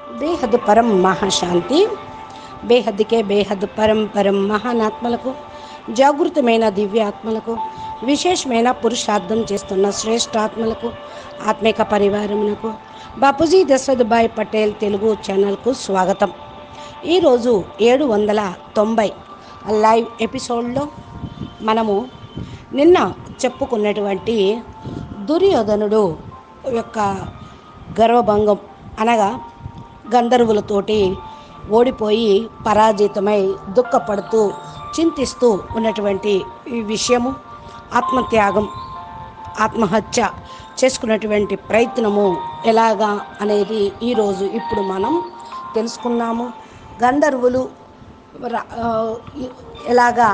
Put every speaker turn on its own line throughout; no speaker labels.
బేహద్ పరం మహాశాంతి బేహద్కే బేహద్ పరం పరం మహానాత్మలకు జాగృతమైన దివ్యాత్మలకు విశేషమైన పురుషార్థం చేస్తున్న శ్రేష్ఠాత్మలకు ఆత్మిక పరివారమునకు బాపూజీ దశరథ్ పటేల్ తెలుగు ఛానల్కు స్వాగతం ఈరోజు ఏడు వందల తొంభై లైవ్ ఎపిసోడ్లో మనము నిన్న చెప్పుకున్నటువంటి దుర్యోధనుడు యొక్క గర్వభంగం అనగా గంధర్వులతోటి ఓడిపోయి పరాజితమై దుఃఖపడుతూ చింతిస్తూ ఉన్నటువంటి ఈ విషయము ఆత్మత్యాగం ఆత్మహత్య చేసుకున్నటువంటి ప్రయత్నము ఎలాగా అనేది ఈరోజు ఇప్పుడు మనం తెలుసుకున్నాము గంధర్వులు రా- ఆ, ఎలాగా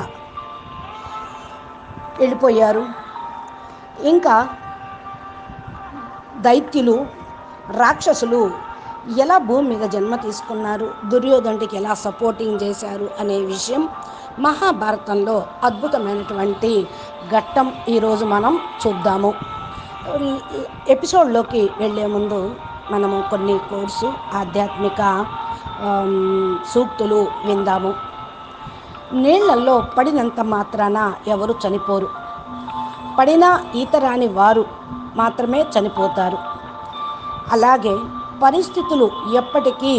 వెళ్ళిపోయారు ఇంకా దైత్యులు రాక్షసులు ఎలా భూమి మీద జన్మ తీసుకున్నారు దుర్యోధనుడికి ఎలా సపోర్టింగ్ చేశారు అనే విషయం మహాభారతంలో అద్భుతమైనటువంటి ఘట్టం ఈరోజు మనం చూద్దాము ఎపిసోడ్లోకి వెళ్ళే ముందు మనము కొన్ని కోర్సు ఆధ్యాత్మిక ఆమ్, సూక్తులు విందాము నీళ్లలో పడినంత మాత్రాన ఎవరు చనిపోరు పడిన ఈత రాని వారు మాత్రమే చనిపోతారు అలాగే పరిస్థితులు ఎప్పటికీ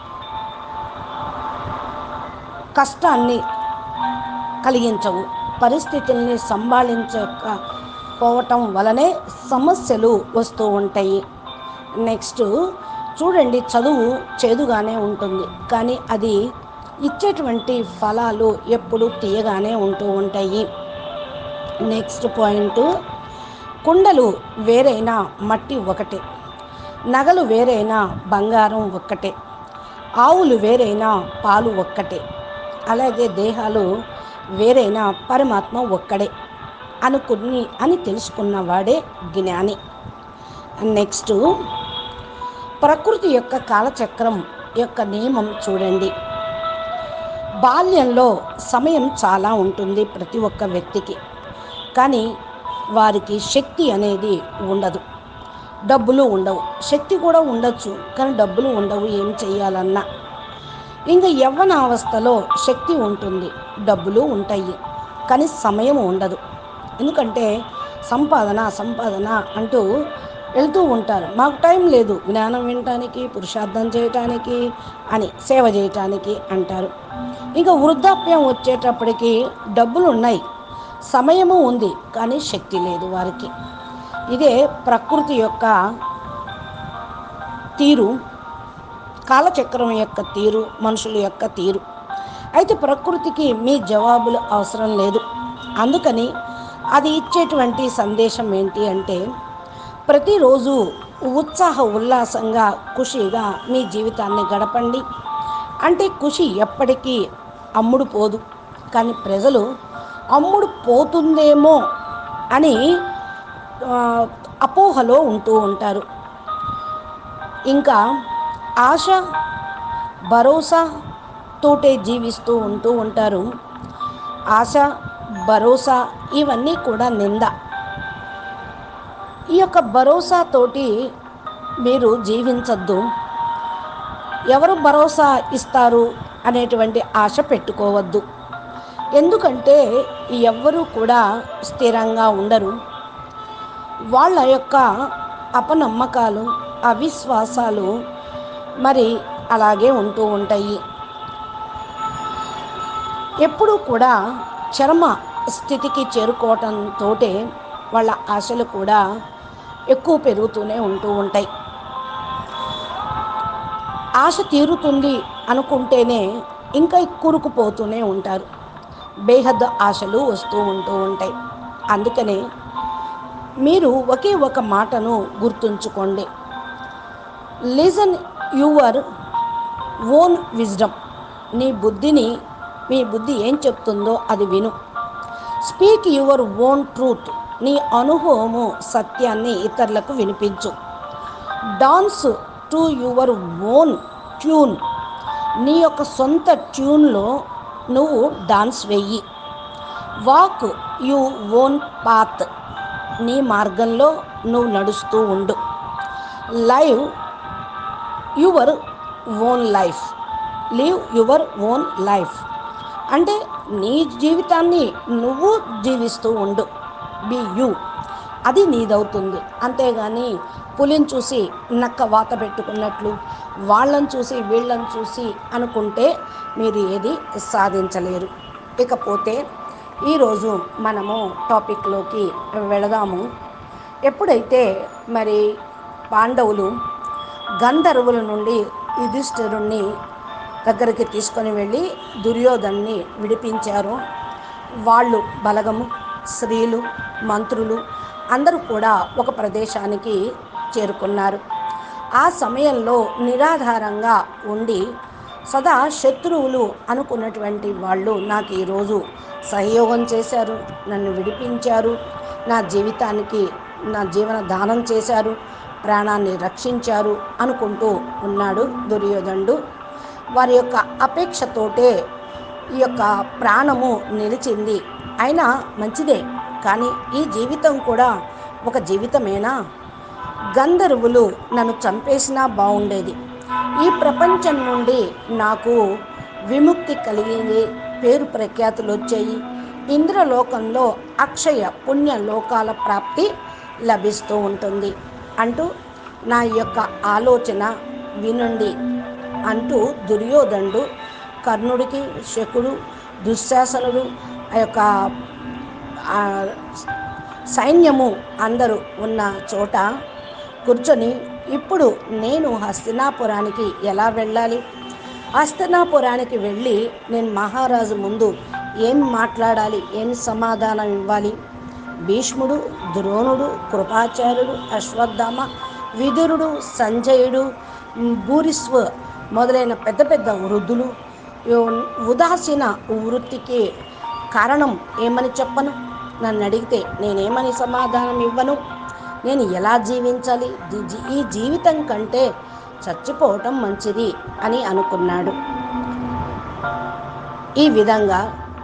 కష్టాన్ని కలిగించవు పరిస్థితుల్ని సంభాళించకపోవటం వలనే సమస్యలు వస్తూ ఉంటాయి నెక్స్ట్ చూడండి చదువు చేదుగానే ఉంటుంది కానీ అది ఇచ్చేటువంటి ఫలాలు ఎప్పుడు తీయగానే ఉంటూ ఉంటాయి నెక్స్ట్ పాయింట్ కుండలు వేరైనా మట్టి ఒకటే నగలు వేరైనా బంగారం ఒక్కటే ఆవులు వేరైనా పాలు ఒక్కటే అలాగే దేహాలు వేరైనా పరమాత్మ ఒక్కడే అనుకుని అని తెలుసుకున్నవాడే జ్ఞాని నెక్స్ట్ ప్రకృతి యొక్క కాలచక్రం యొక్క నియమం చూడండి బాల్యంలో సమయం చాలా ఉంటుంది ప్రతి ఒక్క వ్యక్తికి కానీ వారికి శక్తి అనేది ఉండదు డబ్బులు ఉండవు శక్తి కూడా ఉండొచ్చు కానీ డబ్బులు ఉండవు ఏం చేయాలన్నా ఇంకా యవ్వన అవస్థలో శక్తి ఉంటుంది డబ్బులు ఉంటాయి కానీ సమయం ఉండదు ఎందుకంటే సంపాదన సంపాదన అంటూ వెళ్తూ ఉంటారు మాకు టైం లేదు జ్ఞానం వినటానికి పురుషార్థం చేయటానికి అని సేవ చేయటానికి అంటారు ఇంకా వృద్ధాప్యం వచ్చేటప్పటికి డబ్బులు ఉన్నాయి సమయము ఉంది కానీ శక్తి లేదు వారికి ఇదే ప్రకృతి యొక్క తీరు కాలచక్రం యొక్క తీరు మనుషుల యొక్క తీరు అయితే ప్రకృతికి మీ జవాబులు అవసరం లేదు అందుకని అది ఇచ్చేటువంటి సందేశం ఏంటి అంటే ప్రతిరోజు ఉత్సాహ ఉల్లాసంగా ఖుషిగా మీ జీవితాన్ని గడపండి అంటే ఖుషి ఎప్పటికీ అమ్ముడు పోదు కానీ ప్రజలు అమ్ముడు పోతుందేమో అని ఆ, అపోహలో ఉంటూ ఉంటారు ఇంకా ఆశ భరోసా తోటే జీవిస్తూ ఉంటూ ఉంటారు ఆశ భరోసా ఇవన్నీ కూడా నింద ఈ యొక్క భరోసాతోటి మీరు జీవించద్దు ఎవరు భరోసా ఇస్తారు అనేటువంటి ఆశ పెట్టుకోవద్దు ఎందుకంటే ఎవ్వరూ కూడా స్థిరంగా ఉండరు వాళ్ళ యొక్క అపనమ్మకాలు అవిశ్వాసాలు మరి అలాగే ఉంటూ ఉంటాయి ఎప్పుడూ కూడా చర్మ స్థితికి చేరుకోవటంతో వాళ్ళ ఆశలు కూడా ఎక్కువ పెరుగుతూనే ఉంటూ ఉంటాయి ఆశ తీరుతుంది అనుకుంటేనే ఇంకా కూరుకుపోతూనే ఉంటారు బేహద్ ఆశలు వస్తూ ఉంటూ ఉంటాయి అందుకనే మీరు ఒకే ఒక మాటను గుర్తుంచుకోండి లిజన్ యువర్ ఓన్ విజ్డమ్ నీ బుద్ధిని మీ బుద్ధి ఏం చెప్తుందో అది విను స్పీక్ యువర్ ఓన్ ట్రూత్ నీ అనుభవము సత్యాన్ని ఇతరులకు వినిపించు dance to your own tune నీ యొక్క సొంత ట్యూన్లో నువ్వు డాన్స్ వెయ్యి వాక్ యు ఓన్ పాత్ నీ మార్గంలో నువ్వు నడుస్తూ ఉండు live your own life live your own life అంటే నీ జీవితాన్ని నువ్వు జీవిస్తూ ఉండు బి యూ అది నీదవుతుంది అంతేగాని పులిని చూసి నక్క వాత పెట్టుకున్నట్లు వాళ్ళని చూసి వీళ్ళని చూసి అనుకుంటే మీరు ఏది సాధించలేరు ఇకపోతే ఈరోజు మనము టాపిక్లోకి వెళదాము ఎప్పుడైతే మరి పాండవులు గంధర్వుల నుండి యుధిష్ఠిరుణ్ణి దగ్గరికి తీసుకొని వెళ్ళి దుర్యోధన్ని విడిపించారు వాళ్ళు బలగము స్త్రీలు మంత్రులు అందరూ కూడా ఒక ప్రదేశానికి చేరుకున్నారు ఆ సమయంలో నిరాధారంగా ఉండి సదా శత్రువులు అనుకున్నటువంటి వాళ్ళు నాకు ఈరోజు సహయోగం చేశారు నన్ను విడిపించారు నా జీవితానికి నా జీవన దానం చేశారు ప్రాణాన్ని రక్షించారు అనుకుంటూ ఉన్నాడు దుర్యోధనుడు వారి యొక్క అపేక్షతోటే ఈ యొక్క ప్రాణము నిలిచింది అయినా మంచిదే కానీ ఈ జీవితం కూడా ఒక జీవితమేనా గంధర్వులు నన్ను చంపేసినా బాగుండేది ఈ ప్రపంచం నుండి నాకు విముక్తి కలిగింది పేరు ప్రఖ్యాతులు వచ్చాయి ఇంద్రలోకంలో అక్షయ పుణ్య లోకాల ప్రాప్తి లభిస్తూ ఉంటుంది అంటూ నా యొక్క ఆలోచన వినండి అంటూ దుర్యోధనుడు కర్ణుడికి శకుడు దుశ్శాసనుడు ఆ యొక్క ఆ సైన్యము అందరూ ఉన్న చోట కూర్చొని ఇప్పుడు నేను హస్తినాపురానికి ఎలా వెళ్ళాలి హస్తినాపురానికి వెళ్ళి నేను మహారాజు ముందు ఏం మాట్లాడాలి ఏం సమాధానం ఇవ్వాలి భీష్ముడు ద్రోణుడు కృపాచార్యుడు అశ్వత్థామ విదురుడు సంజయుడు భూరిస్వ మొదలైన పెద్ద పెద్ద వృద్ధులు ఉదాసీన వృత్తికి కారణం ఏమని చెప్పను నన్ను అడిగితే నేనేమని సమాధానం ఇవ్వను నేను ఎలా జీవించాలి జీ- ఈ జీవితం కంటే చచ్చిపోవటం మంచిది అని అనుకున్నాడు ఈ విధంగా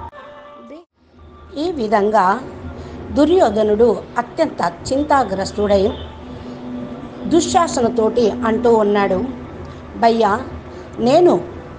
ఈ విధంగా దుర్యోధనుడు అత్యంత చింతాగ్రస్తుడై దుశ్శాసనతోటి అంటూ ఉన్నాడు భయ్యా నేను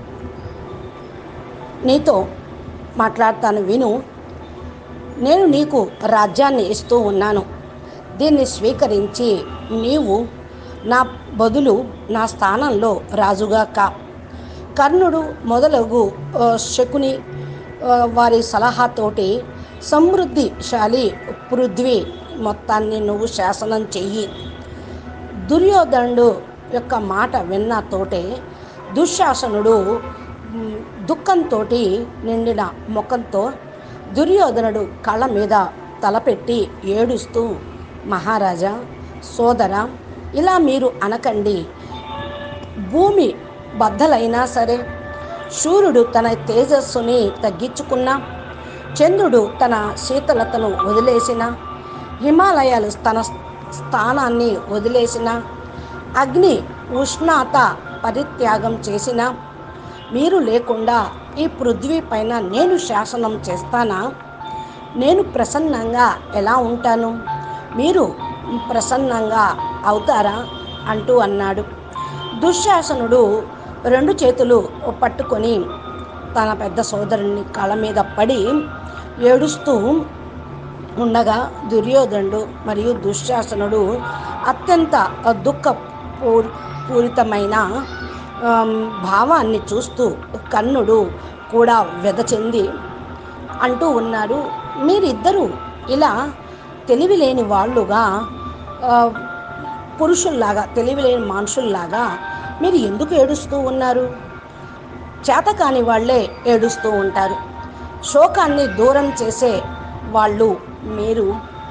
నీతో మాట్లాడతాను విను నేను నీకు రాజ్యాన్ని ఇస్తూ ఉన్నాను దీన్ని స్వీకరించి నీవు నా బదులు నా స్థానంలో రాజుగా కా కర్ణుడు మొదలగు ఆ, శకుని ఆ, వారి సలహాతోటి సమృద్ధిశాలి పృథ్వీ మొత్తాన్ని నువ్వు శాసనం చెయ్యి దుర్యోధనుడు యొక్క మాట విన్న తోటే దుశ్శాసనుడు మ్, దుఃఖంతో నిండిన ముఖంతో దుర్యోధనుడు కళ్ళ మీద తలపెట్టి ఏడుస్తూ మహారాజా సోదర ఇలా మీరు అనకండి భూమి బద్దలైనా సరే సూర్యుడు తన తేజస్సుని తగ్గించుకున్నా చంద్రుడు తన శీతలతను వదిలేసిన హిమాలయాలు తన స్థానాన్ని వదిలేసిన అగ్ని ఉష్ణాత పరిత్యాగం చేసిన మీరు లేకుండా ఈ పృథ్వీ పైన నేను శాసనం చేస్తానా నేను ప్రసన్నంగా ఎలా ఉంటాను మీరు ప్రసన్నంగా అవుతారా అంటూ అన్నాడు దుశ్శాసనుడు రెండు చేతులు పట్టుకొని తన పెద్ద సోదరుని కళ్ళ మీద పడి ఏడుస్తూ ఉండగా దుర్యోధనుడు మరియు దుశ్శాసనుడు అత్యంత దుఃఖ పూ- పూరితమైన ఆమ్, భావాన్ని చూస్తూ కన్నుడు కూడా వ్యధ చెంది అంటూ ఉన్నాడు మీరిద్దరూ ఇలా తెలివిలేని వాళ్ళుగా ఆ, పురుషుల్లాగా తెలివిలేని మనుషుల్లాగా మీరు ఎందుకు ఏడుస్తూ ఉన్నారు చేతకాని వాళ్ళే ఏడుస్తూ ఉంటారు శోకాన్ని దూరం చేసే వాళ్ళు మీరు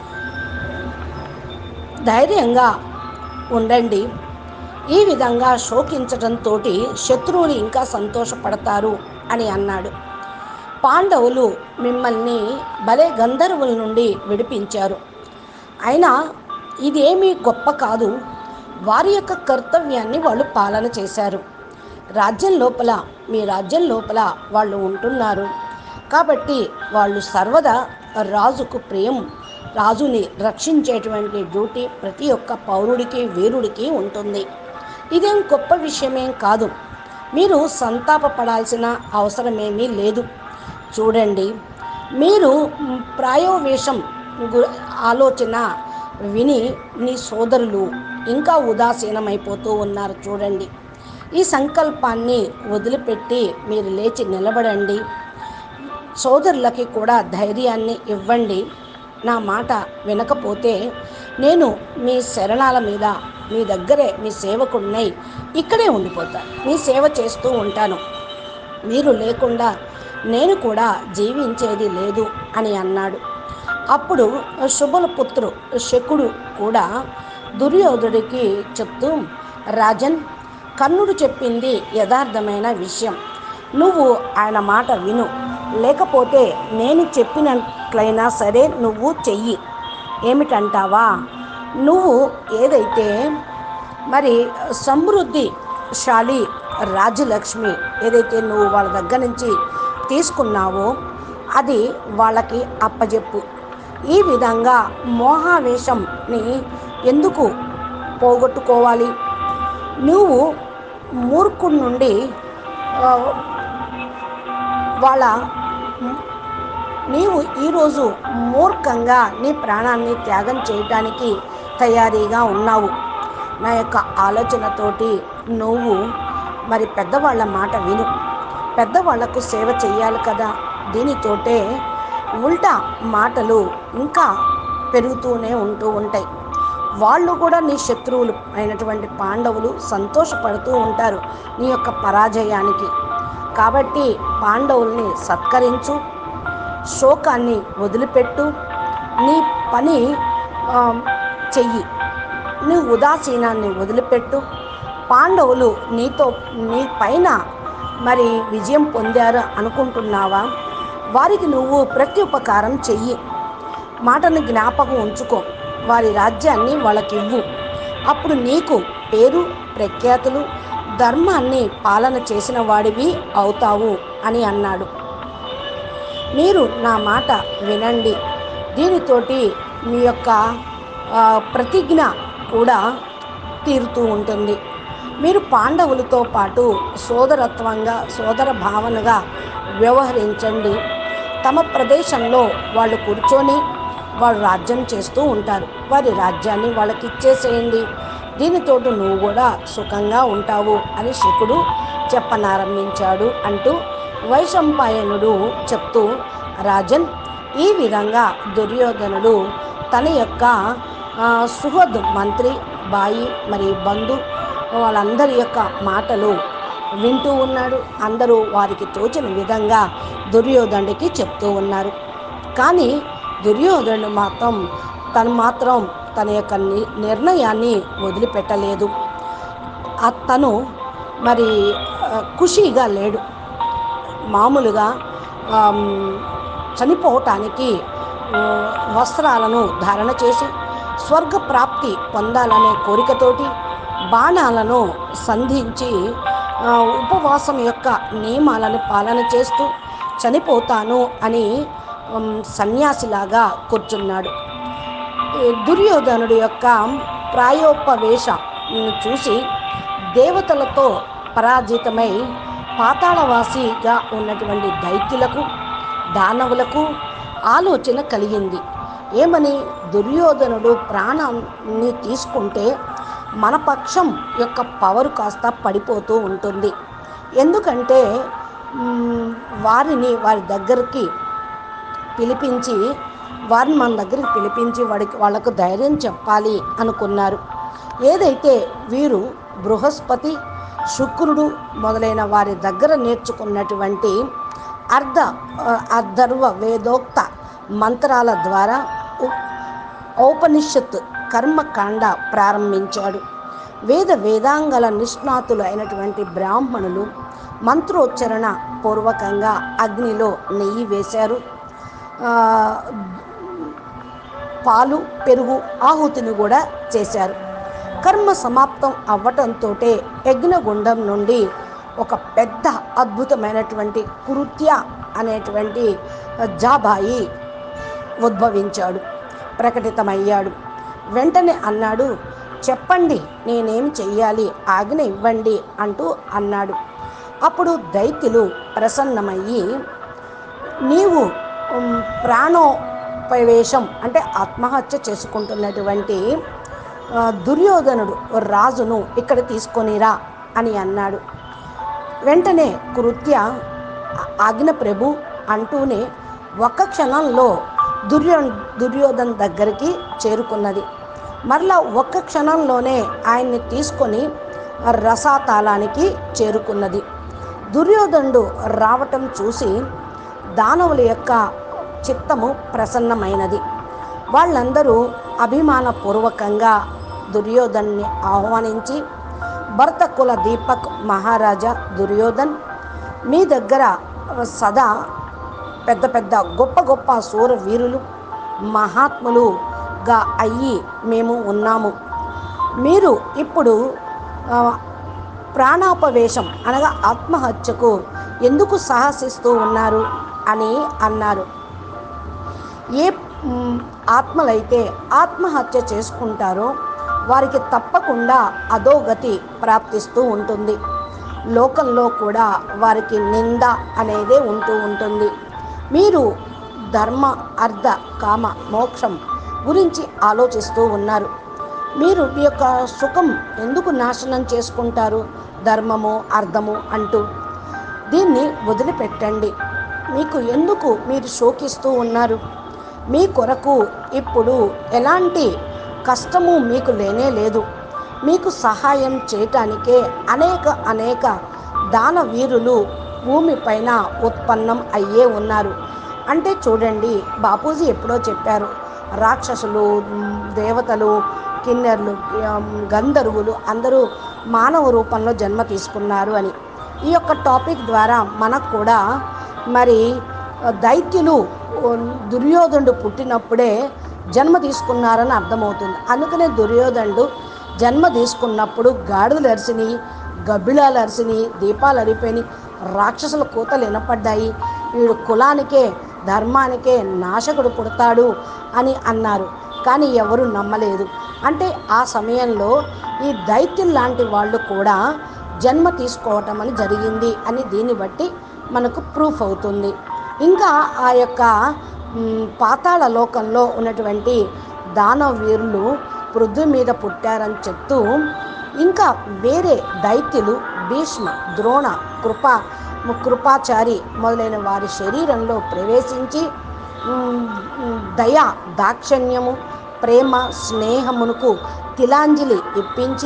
ధైర్యంగా ఉండండి ఈ విధంగా శోకించడంతో శత్రువులు ఇంకా సంతోషపడతారు అని అన్నాడు పాండవులు మిమ్మల్ని భలే గంధర్వుల నుండి విడిపించారు అయినా ఇదేమీ గొప్ప కాదు వారి యొక్క కర్తవ్యాన్ని వాళ్ళు పాలన చేశారు రాజ్యం లోపల మీ రాజ్యం లోపల వాళ్ళు ఉంటున్నారు కాబట్టి వాళ్ళు సర్వదా రాజుకు ప్రియం రాజుని రక్షించేటువంటి డ్యూటీ ప్రతి ఒక్క పౌరుడికి వీరుడికి ఉంటుంది ఇదేం గొప్ప విషయమేం కాదు మీరు సంతాపపడాల్సిన అవసరమేమీ లేదు చూడండి మీరు మ్, ప్రాయోవేశం గు- ఆలోచన విని నీ సోదరులు ఇంకా ఉదాసీనమైపోతూ ఉన్నారు చూడండి ఈ సంకల్పాన్ని వదిలిపెట్టి మీరు లేచి నిలబడండి సోదరులకి కూడా ధైర్యాన్ని ఇవ్వండి నా మాట వినకపోతే నేను మీ శరణాల మీద మీ దగ్గరే మీ సేవకుడినై ఇక్కడే ఉండిపోతా మీ సేవ చేస్తూ ఉంటాను మీరు లేకుండా నేను కూడా జీవించేది లేదు అని అన్నాడు అప్పుడు శుభల పుత్రు శకుడు కూడా దుర్యోధుడికి చెప్తూ రాజన్ కర్ణుడు చెప్పింది యథార్థమైన విషయం నువ్వు ఆయన మాట విను లేకపోతే నేను చెప్పినట్లయినా సరే నువ్వు చెయ్యి ఏమిటంటావా నువ్వు ఏదైతే మరి సమృద్ధిశాలి రాజలక్ష్మి ఏదైతే నువ్వు వాళ్ళ దగ్గర నుంచి తీసుకున్నావో అది వాళ్ళకి అప్పజెప్పు ఈ విధంగా మోహావేశంని ఎందుకు పోగొట్టుకోవాలి నువ్వు మూర్ఖుడి నుండి ఆ, వాళ్ళ నీవు ఈరోజు మూర్ఖంగా నీ ప్రాణాన్ని త్యాగం చేయటానికి తయారీగా ఉన్నావు నా యొక్క ఆలోచనతోటి నువ్వు మరి పెద్దవాళ్ళ మాట విను పెద్దవాళ్లకు సేవ చేయాలి కదా దీనితోటే ఉల్టా మాటలు ఇంకా పెరుగుతూనే ఉంటూ ఉంటాయి వాళ్ళు కూడా నీ శత్రువులు అయినటువంటి పాండవులు సంతోషపడుతూ ఉంటారు నీ యొక్క పరాజయానికి కాబట్టి పాండవుల్ని సత్కరించు శోకాన్ని వదిలిపెట్టు నీ పని ఆ, చెయ్యి నీ ఉదాసీనాన్ని వదిలిపెట్టు పాండవులు నీతో నీ పైన మరి విజయం పొందారు అనుకుంటున్నావా వారికి నువ్వు ప్రత్యుపకారం చెయ్యి మాటను జ్ఞాపకం ఉంచుకో వారి రాజ్యాన్ని వాళ్ళకి ఇవ్వు అప్పుడు నీకు పేరు ప్రఖ్యాతులు ధర్మాన్ని పాలన చేసిన వాడివి అవుతావు అని అన్నాడు మీరు నా మాట వినండి దీనితోటి మీ యొక్క ఆ, ప్రతిజ్ఞ కూడా తీరుతూ ఉంటుంది మీరు పాండవులతో పాటు సోదరత్వంగా సోదర భావనగా వ్యవహరించండి తమ ప్రదేశంలో వాళ్ళు కూర్చొని వాళ్ళు రాజ్యం చేస్తూ ఉంటారు వారి రాజ్యాన్ని వాళ్ళకి ఇచ్చేసేయండి దీనితోటి నువ్వు కూడా సుఖంగా ఉంటావు అని శకుడు చెప్పనారంభించాడు అంటూ వైశంపాయనుడు చెప్తూ రాజన్ ఈ విధంగా దుర్యోధనుడు తన యొక్క ఆ, సుహద్ మంత్రి బాయి మరి బంధు వాళ్ళందరి యొక్క మాటలు వింటూ ఉన్నాడు అందరూ వారికి తోచిన విధంగా దుర్యోధనుడికి చెప్తూ ఉన్నారు కానీ దుర్యోధనుడు మాత్రం తను మాత్రం తన యొక్క ని- నిర్ణయాన్ని వదిలిపెట్టలేదు అతను మరి ఆ, ఖుషీగా లేడు మామూలుగా ఆమ్, చనిపోవటానికి ఆ, వస్త్రాలను ధారణ చేసి స్వర్గ ప్రాప్తి పొందాలనే కోరికతోటి బాణాలను సంధించి ఆ, ఉపవాసం యొక్క నియమాలను పాలన చేస్తూ చనిపోతాను అని ఉమ్, సన్యాసిలాగా కూర్చున్నాడు ఈ దుర్యోధనుడి యొక్క ప్రాయోపవేశ చూసి దేవతలతో పరాజితమై పాతాళవాసిగా ఉన్నటువంటి దైత్యులకు దానవులకు ఆలోచన కలిగింది ఏమని దుర్యోధనుడు ప్రాణాన్ని తీసుకుంటే మన పక్షం యొక్క పవర్ కాస్త పడిపోతూ ఉంటుంది ఎందుకంటే మ్, వారిని వారి దగ్గరికి పిలిపించి వారిని మన దగ్గరికి పిలిపించి వాడికి వాళ్ళకు ధైర్యం చెప్పాలి అనుకున్నారు ఏదైతే వీరు బృహస్పతి శుక్రుడు మొదలైన వారి దగ్గర నేర్చుకున్నటువంటి అర్ధ ఆ, అర్ధర్వ వేదోక్త మంత్రాల ద్వారా ఉ- ఔపనిషత్ కర్మకాండ ప్రారంభించాడు వేద వేదాంగల నిష్ణాతులు అయినటువంటి బ్రాహ్మణులు మంత్రోచ్చరణ పూర్వకంగా అగ్నిలో నెయ్యి వేశారు ఆ, పాలు పెరుగు ఆహుతిని కూడా చేశారు కర్మ సమాప్తం అవ్వటంతో యజ్ఞగుండం నుండి ఒక పెద్ద అద్భుతమైనటువంటి కృత్య అనేటువంటి జాబాయి ఉద్భవించాడు ప్రకటితమయ్యాడు వెంటనే అన్నాడు చెప్పండి నేనేం చెయ్యాలి ఆజ్ఞ ఇవ్వండి అంటూ అన్నాడు అప్పుడు దైత్యులు ప్రసన్నమయ్యి నీవు ఉమ్, ప్రాణోపవేశం అంటే ఆత్మహత్య చేసుకుంటున్నటువంటి ఆ, దుర్యోధనుడు రాజును ఇక్కడ తీసుకొనిరా అని అన్నాడు వెంటనే కృత్య ఆజ్ఞ ప్రభు అంటూనే ఒక్క క్షణంలో దుర్యో దుర్యోధన్ దగ్గరికి చేరుకున్నది మరలా ఒక్క క్షణంలోనే ఆయన్ని తీసుకొని రసాతాళానికి చేరుకున్నది దుర్యోధనుడు రావటం చూసి దానవుల యొక్క చిత్తము ప్రసన్నమైనది వాళ్ళందరూ అభిమానపూర్వకంగా దుర్యోధన్ని ఆహ్వానించి భరత కుల దీపక్ మహారాజా దుర్యోధన్ మీ దగ్గర సదా పెద్ద పెద్ద గొప్ప గొప్ప సూర వీరులు మహాత్ములుగా అయ్యి మేము ఉన్నాము మీరు ఇప్పుడు ఆ, ప్రాణాపవేశం అనగా ఆత్మహత్యకు ఎందుకు సాహసిస్తూ ఉన్నారు అని అన్నారు ఏ మ్, ఆత్మలైతే ఆత్మహత్య చేసుకుంటారో వారికి తప్పకుండా అధోగతి ప్రాప్తిస్తూ ఉంటుంది లోకంలో కూడా వారికి నింద అనేదే ఉంటూ ఉంటుంది మీరు ధర్మ అర్థ కామ మోక్షం గురించి ఆలోచిస్తూ ఉన్నారు మీరు మీ యొక్క సుఖం ఎందుకు నాశనం చేసుకుంటారు ధర్మము అర్థము అంటూ దీన్ని వదిలిపెట్టండి మీకు ఎందుకు మీరు శోకిస్తూ ఉన్నారు మీ కొరకు ఇప్పుడు ఎలాంటి కష్టము మీకు లేనే లేదు మీకు సహాయం చేయటానికే అనేక అనేక దాన వీరులు భూమిపైన ఉత్పన్నం అయ్యే ఉన్నారు అంటే చూడండి బాపూజీ ఎప్పుడో చెప్పారు రాక్షసులు మ్, దేవతలు కిన్నెర్లు ఆమ్, గంధర్వులు అందరూ మానవ రూపంలో జన్మ తీసుకున్నారు అని ఈ యొక్క టాపిక్ ద్వారా మనకు కూడా మరి ఆ, దైత్యులు ఓ, దుర్యోధనుడు పుట్టినప్పుడే జన్మ తీసుకున్నారని అర్థమవుతుంది అందుకనే దుర్యోధనుడు జన్మ తీసుకున్నప్పుడు గాడిదలు అరిసిని గబ్బిలాలు అరిసిని దీపాలు అరిపోయినాయి రాక్షసుల కూతలు వినపడ్డాయి వీడు కులానికే ధర్మానికే నాశకుడు పుడతాడు అని అన్నారు కానీ ఎవరు నమ్మలేదు అంటే ఆ సమయంలో ఈ దైత్యులు లాంటి వాళ్ళు కూడా జన్మ తీసుకోవటం అని జరిగింది అని దీన్ని బట్టి మనకు ప్రూఫ్ అవుతుంది ఇంకా ఆ యొక్క మ్, పాతాళ లోకంలో ఉన్నటువంటి దానవీరులు పృథ్వీ మీద పుట్టారని చెప్తూ ఇంకా వేరే దైత్యులు భీష్మ ద్రోణ కృప కృపాచారి మొదలైన వారి శరీరంలో ప్రవేశించి మ్, మ్, దయ దాక్షణ్యము ప్రేమ స్నేహమునకు తిలాంజలి ఇప్పించి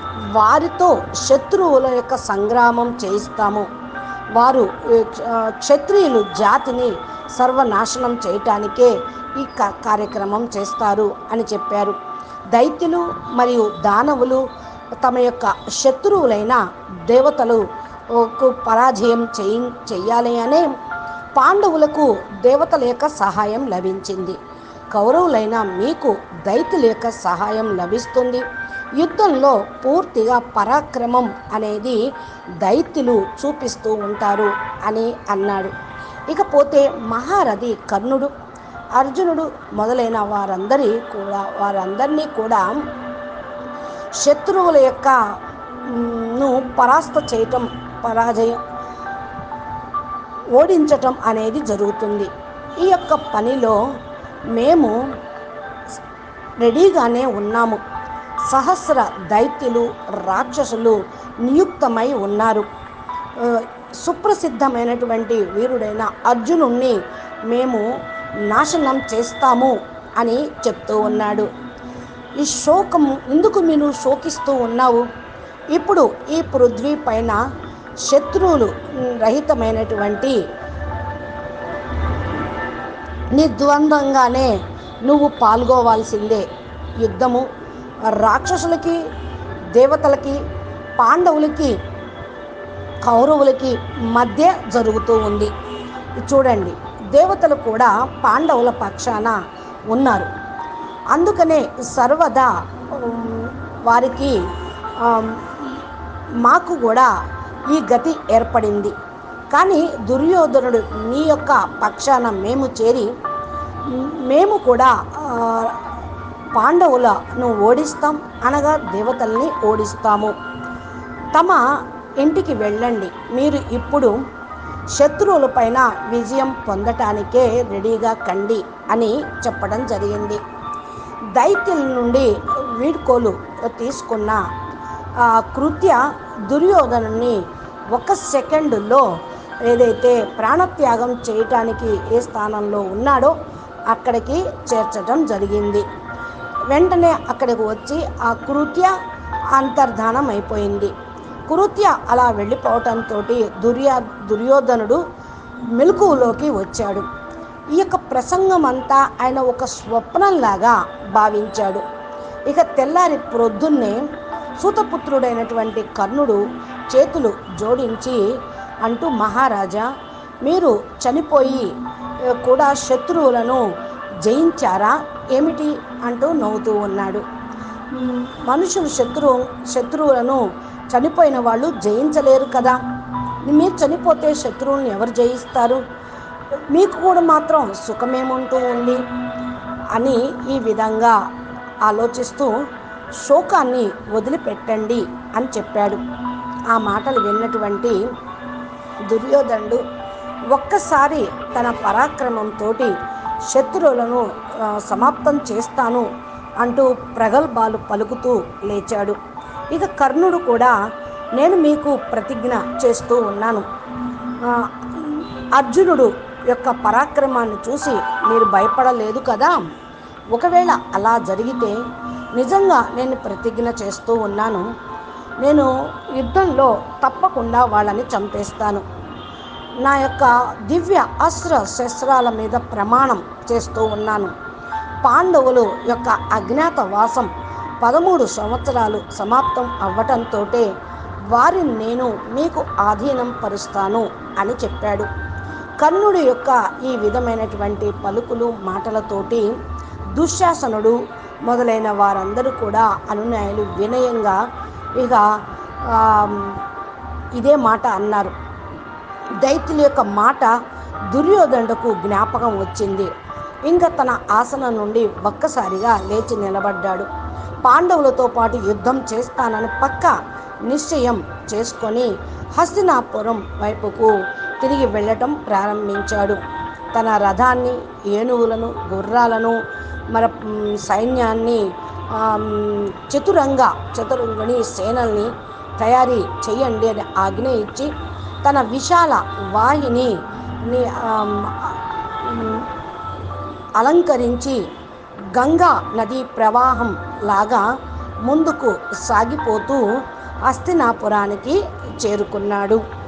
వారితో శత్రువుల యొక్క సంగ్రామం చేయిస్తాము వారు ఏ, ఆ, క్షత్రియులు జాతిని సర్వనాశనం చేయటానికే ఈ కా- కార్యక్రమం చేస్తారు అని చెప్పారు దైత్యులు మరియు దానవులు తమ యొక్క శత్రువులైన దేవతలు కు పరాజయం చేయి చెయ్యాలి అనే పాండవులకు దేవతల యొక్క సహాయం లభించింది కౌరవులైన మీకు దైత్యుల యొక్క సహాయం లభిస్తుంది యుద్ధంలో పూర్తిగా పరాక్రమం అనేది దైత్యులు చూపిస్తూ ఉంటారు అని అన్నాడు ఇకపోతే మహారథి కర్ణుడు అర్జునుడు మొదలైన వారందరి కూడా వారందరినీ కూడా శత్రువుల యొక్క మ్, ను పరాస్త చేయటం పరాజయం ఓడించటం అనేది జరుగుతుంది ఈ యొక్క పనిలో మేము రెడీగానే ఉన్నాము సహస్ర దైత్యులు రాక్షసులు నియుక్తమై ఉన్నారు ఆ, సుప్రసిద్ధమైనటువంటి వీరుడైన అర్జునుణ్ణి మేము నాశనం చేస్తాము అని చెప్తూ ఉన్నాడు ఈ శోకం ఎందుకు మీరు శోకిస్తూ ఉన్నావు ఇప్పుడు ఈ పృథ్వీ పైన శత్రువులు రహితమైనటువంటి నిర్ద్వందంగానే నువ్వు పాల్గొవాల్సిందే యుద్ధము రాక్షసులకి దేవతలకి పాండవులకి కౌరవులకి మధ్య జరుగుతూ ఉంది చూడండి దేవతలు కూడా పాండవుల పక్షాన ఉన్నారు అందుకనే సర్వదా ఉమ్, వారికి ఆమ్, మాకు కూడా ఈ గతి ఏర్పడింది కానీ దుర్యోధనుడు నీ యొక్క పక్షాన మేము చేరి మ్, మేము కూడా ఆ, పాండవులను ఓడిస్తాం అనగా దేవతల్ని ఓడిస్తాము తమ ఇంటికి వెళ్ళండి మీరు ఇప్పుడు శత్రువులపైన విజయం పొందటానికే రెడీగా కండి అని చెప్పడం జరిగింది దైత్యుల నుండి వీడ్కోలు తీసుకున్న ఆ కృత్య దుర్యోధనుని ఒక సెకండులో ఏదైతే ప్రాణత్యాగం చేయటానికి ఏ స్థానంలో ఉన్నాడో అక్కడికి చేర్చడం జరిగింది వెంటనే అక్కడికి వచ్చి ఆ కృత్య అంతర్ధానం అయిపోయింది కృత్య అలా వెళ్ళిపోవటంతో దుర్యా దుర్యోధనుడు మెలకువలోకి వచ్చాడు ఈ యొక్క ప్రసంగం అంతా ఆయన ఒక స్వప్నంలాగా భావించాడు ఇక తెల్లారి ప్రొద్దున్నే సూతపుత్రుడైనటువంటి కర్ణుడు చేతులు జోడించి అంటూ మహారాజా మీరు చనిపోయి ఏ, కూడా శత్రువులను జయించారా ఏమిటి అంటూ నవ్వుతూ ఉన్నాడు మ్, మనుషులు శత్రువు శత్రువులను చనిపోయిన వాళ్ళు జయించలేరు కదా మీరు చనిపోతే శత్రువులను ఎవరు జయిస్తారు మీకు కూడా మాత్రం సుఖమేముంటూ ఉంది అని ఈ విధంగా ఆలోచిస్తూ శోకాన్ని వదిలిపెట్టండి అని చెప్పాడు ఆ మాటలు విన్నటువంటి దుర్యోధనుడు ఒక్కసారి తన పరాక్రమంతో శత్రువులను ఆ, సమాప్తం చేస్తాను అంటూ ప్రగల్భాలు పలుకుతూ లేచాడు ఇక కర్ణుడు కూడా నేను మీకు ప్రతిజ్ఞ చేస్తూ ఉన్నాను ఆ, అర్జునుడు యొక్క పరాక్రమాన్ని చూసి మీరు భయపడలేదు కదా ఒకవేళ అలా జరిగితే నిజంగా నేను ప్రతిజ్ఞ చేస్తూ ఉన్నాను నేను యుద్ధంలో తప్పకుండా వాళ్ళని చంపేస్తాను నా యొక్క దివ్య అస్త్ర శస్త్రాల మీద ప్రమాణం చేస్తూ ఉన్నాను పాండవులు యొక్క అజ్ఞాత వాసం పదమూడు సంవత్సరాలు సమాప్తం అవ్వటంతో వారిని నేను మీకు ఆధీనం పరుస్తాను అని చెప్పాడు కర్ణుడి యొక్క ఈ విధమైనటువంటి పలుకులు మాటలతోటి దుశ్శాసనుడు మొదలైన వారందరూ కూడా అనునాయులు వినయంగా ఇక ఆ, ఇదే మాట అన్నారు దైత్యుల యొక్క మాట దుర్యోధనుడుకు జ్ఞాపకం వచ్చింది ఇంకా తన ఆసనం నుండి ఒక్కసారిగా లేచి నిలబడ్డాడు పాండవులతో పాటు యుద్ధం చేస్తానని పక్క నిశ్చయం చేసుకొని హస్తినాపురం వైపుకు తిరిగి వెళ్ళటం ప్రారంభించాడు తన రథాన్ని ఏనుగులను గుర్రాలను మన మ్, సైన్యాన్ని ఆమ్, చతురంగ చతురంగని సేనల్ని తయారీ చేయండి అని ఆజ్ఞ ఇచ్చి తన విశాల వాహిని ని, ఆమ్, మ్, అలంకరించి గంగా నదీ ప్రవాహం లాగా ముందుకు సాగిపోతూ హస్తినాపురానికి చేరుకున్నాడు